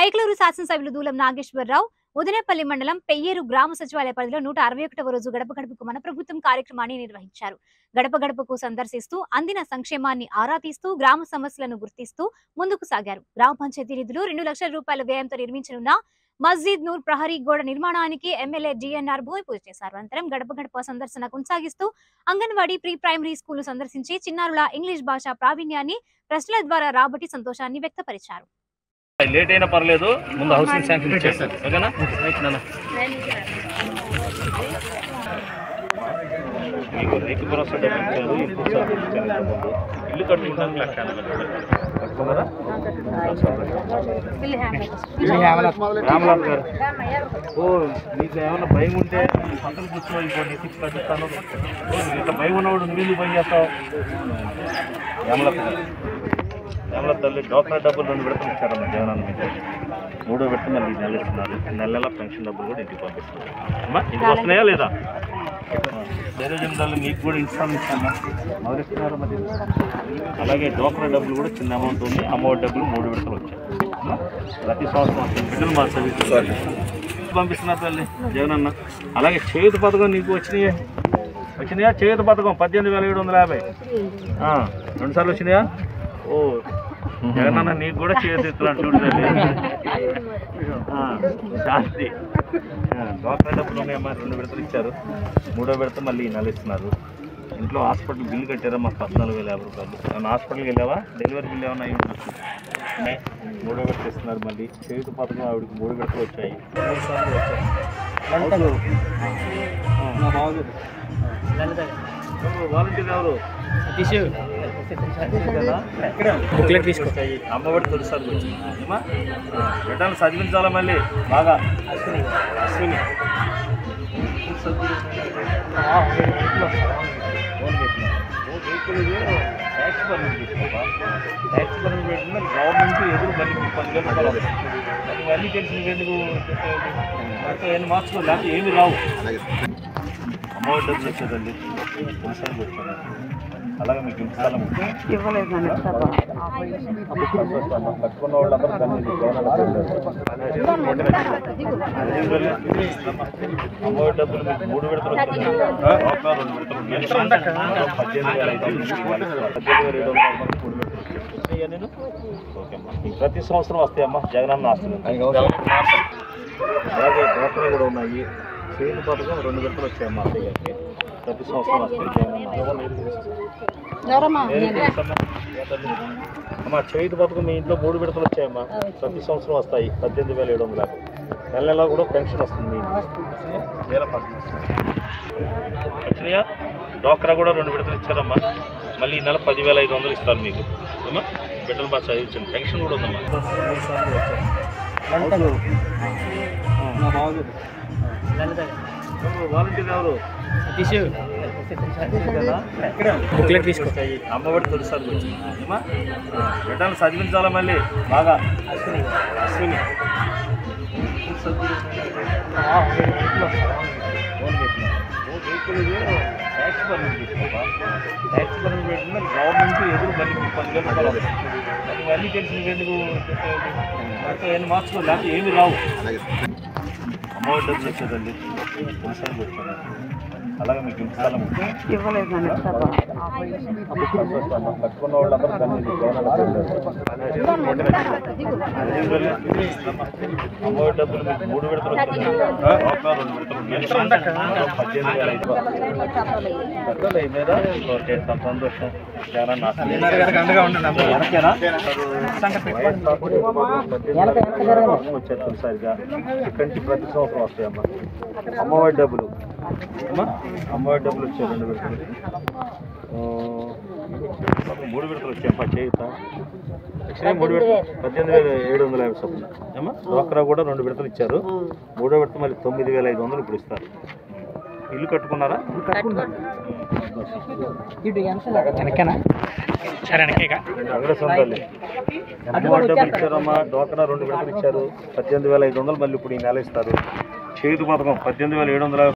కైకలూరు శాసనసభ్యులు దూలం నాగేశ్వరరావు ఉదనేపల్లి మండలం పెయ్యేరు గ్రామ సచివాలయ పరిధిలో నూట అరవై ఒకటవ రోజు గడప గడపకు మన ప్రభుత్వం కార్యక్రమాన్ని నిర్వహించారు గడప గడపకు సందర్శిస్తూ అందిన సంక్షేమాన్ని ఆరా తీస్తూ గ్రామ సమస్యలను గుర్తిస్తూ ముందుకు సాగారు గ్రామ పంచాయతీ నిధులు రెండు లక్షల రూపాయల వ్యయంతో నిర్మించనున్న మస్జిద్ నూర్ ప్రహరీ గోడ నిర్మాణానికి ఎమ్మెల్యే డిఎన్ఆర్ భూమి పూజ చేశారు అనంతరం గడప గడప సందర్శన కొనసాగిస్తూ అంగన్వాడీ ప్రీ ప్రైమరీ స్కూల్ సందర్శించి చిన్నారుల ఇంగ్లీష్ భాష ప్రావీణ్యాన్ని ప్రశ్నల ద్వారా రాబట్టి సంతోషాన్ని వ్యక్తపరిచారు లేట్ అయినా పర్లేదు ముందు హౌసింగ్ శాంక్షన్ ఇచ్చేస్తారు ఓకేనా రైట్ నాన్న మీకు రైతు భరోసా డబ్బులు ఇచ్చారు ఇంటికి సరుకులు ఇచ్చారు ఇంతకుముందు. ఇల్లు కట్టుకుంటానికి లక్ష ఎనభై వేలు. కట్టుకున్నారా రామలాల్ గారు ఓ మీకు ఏమైనా భయం ఉంటే పక్కన కూర్చో ఇంకోటి తీసి కట్టిస్తాను ఓ, నీకు ఇంత భయం ఉన్నవాడు నువ్వు భయం చేస్తావు రామలత గారు కేవలం తల్లి డోక్రా డబ్బులు రెండు విడతలు ఇచ్చారమ్మ జగనన్న మీద మూడో విడత మళ్ళీ ఈ నెల ఇస్తున్నారు నెల నెల పెన్షన్ డబ్బులు కూడా ఇంటికి పంపిస్తున్నారు అమ్మా ఇంటికి వస్తున్నాయా లేదా తెలుగుజన్ తల్లి మీకు కూడా ఇన్స్టాల్ ఇస్తామా మొదలు ఇస్తున్నారా మరి అలాగే డోక్రా డబ్బులు కూడా చిన్న అమౌంట్ ఉంది అమౌంట్ డబ్బులు మూడు విడతలు వచ్చాయి అమ్మా, ప్రతి సంవత్సరం వస్తుంది బిడ్డలు మా చదివిస్తున్నారు పంపిస్తున్నారు తల్లి జగనన్న అలాగే చేతి పథకం నీకు వచ్చినాయా వచ్చినాయా చేతి పథకం పద్దెనిమిది వేల ఏడు వందల యాభై ఆ, రెండు సార్లు వచ్చినాయా ఓ జగనన్న నీకు కూడా చేతి ఇస్తున్నాను చూడు తల్లి ఆ, శాంతి ఆ, డ్వాక్రా డబ్బులు ఉన్నాయమ్మా రెండు విడతలు ఇచ్చారు మూడో విడత మళ్ళీ ఈ నెల ఇస్తున్నారు ఇంట్లో హాస్పిటల్ బిల్లు కట్టారా మాకు పద్నాలుగు వేల యాభై రూపాయలు ఏమన్నా హాస్పిటల్కి వెళ్ళావా డెలివరీ బిల్ ఏమన్నా అయ్యి ఉండొచ్చు. ఉన్నాయి. మూడో విడత ఇస్తున్నారు మళ్ళీ చేతి పథకం ఆవిడకి మూడు విడతలు వచ్చాయి మూడు సార్లు వచ్చాయి ఎవరు? వాలంటీర్ ఎవరు బుక్లెట్ తీసుకో అమ్మఒడి తొలిసారి వచ్చింది ఏమా బిడ్డలు చదివించాలా మళ్ళీ బాగా అశ్విని అశ్విని ఫోన్ పెట్టినా. ఓ వెహికల్ ఇది ట్యాక్స్ పర్మిట్ తీసుకోవా ట్యాక్స్ పర్మిట్ పెట్టిన గవర్నమెంట్ ఎదురు మళ్ళీ మీకు పదివేలు రూపాయలు వస్తాయి మరి ఇవన్నీ తెలిసి నువ్వెందుకు మొత్తం ఎన్ని మార్చుకో లేకపోతే ఏమి రావు అమ్మఒడి డబ్బులు వచ్చేదండి తొలిసారి వచ్చాను అలాగే మీకు ఇంటి స్థలం ఉంది కట్టుకున్న వాళ్ళందరూ దాన్ని అమ్మఒడి డబ్బులు మీకు మూడు విడతలు వస్తున్నాయి. ఒక రెండు విడతలు ఉన్నాయి. పద్దెనిమిది వేల ఐదు వందలు పద్దెనిమిది వేల ఏడు వందల రూపాయలు మూడు విడతలు వస్తున్నాయి. నేను ఓకే అమ్మా మీకు ప్రతి సంవత్సరం వస్తాయమ్మా జగనన్న ఆస్తులు అలాగే డోక్రా కూడా ఉన్నాయి చేతి పథకం రెండు విడతలు వచ్చాయమ్మా అత్తయ్య గారికి ప్రతి సంవత్సరం వస్తాయి జగనన్న ఏం చేస్తామ్మా? ఏ తల్లి? అమ్మా చేతి పథకం మీ ఇంట్లో మూడు విడతలు వచ్చాయమ్మా ప్రతి సంవత్సరం వస్తాయి పద్దెనిమిది వేల ఏడు వందల యాభై నెల నెల కూడా పెన్షన్ వస్తుంది మీ ఇంటికి. వేల పథకం వచ్చినాయా డోక్రా కూడా రెండు విడతలు ఇచ్చారమ్మా మళ్ళీ ఈ నెల పదివేల ఐదు వందలు ఇస్తారు మీకు అమ్మా బిడ్డలు బాగా చదివించండి పెన్షన్ కూడా ఉందమ్మా ఎవరు? వాలంటీర్ ఎవరు బుక్లెట్ తీసుకో అమ్మఒడి తొలిసారి వచ్చింది ఏమా బిడ్డలు చదివించాలా మళ్ళీ బాగా అశ్విని అశ్విని ఫోన్ పెట్టినా. ఓ వెహికల్ ఇది ట్యాక్స్ పర్మిట్ తీసుకోవా ట్యాక్స్ పర్మిట్ పెట్టిన గవర్నమెంట్ ఎదురు మళ్ళీ మీకు పదివేలు రూపాయలు వస్తాయి మరి ఇవన్నీ తెలిసి నువ్వెందుకు మొత్తం ఎన్ని మార్చుకో లేకపోతే ఏమి రావు అమ్మఒడి డబ్బులు వచ్చేదండి తొలిసారి వచ్చాను అలాగే మీకు ఇంటి స్థలం ఉంది కట్టుకున్న వాళ్ళందరూ దాన్ని అమ్మఒడి డబ్బులు మీకు మూడు విడతలు వస్తున్నాయి. ఒక రెండు విడతలు ఉన్నాయి. పద్దెనిమిది వేల ఐదు వందలు. కట్టాలి ఈ మీద ఓకే చాలా సంతోషం జగనన్న ఆశీర్వాదం. వెనకేనా? వచ్చారు తొలిసారిగా ఇక్కడి నుంచి ప్రతి సంవత్సరం వస్తాయమ్మా అమ్మఒడి డబ్బులు అమ్మా అమ్మఒడి డబ్బులు వచ్చాయి రెండు విడతలు ఆ, మొత్తం మూడు విడతలు వచ్చాయమ్మా చేయుత యాక్చువల్లీ మూడు విడతలు పద్దెనిమిది వేల ఏడు వందల యాభై చొప్పున ఏమా డోక్రా కూడా రెండు విడతలు ఇచ్చారు మూడో విడత మళ్ళీ తొమ్మిది వేల ఐదు వందలు ఇప్పుడు ఇస్తారు ఇల్లు కట్టుకున్నారా అక్కడ సొంతలే అమ్మఒడి డబ్బులు ఇచ్చారమ్మా డోక్రా రెండు విడతలు ఇచ్చారు పద్దెనిమిది వేల ఐదు వందలు మళ్ళీ ఇప్పుడు ఈ నెల ఇస్తారు చేతి పథకం పద్దెనిమిది వేల ఏడు వందల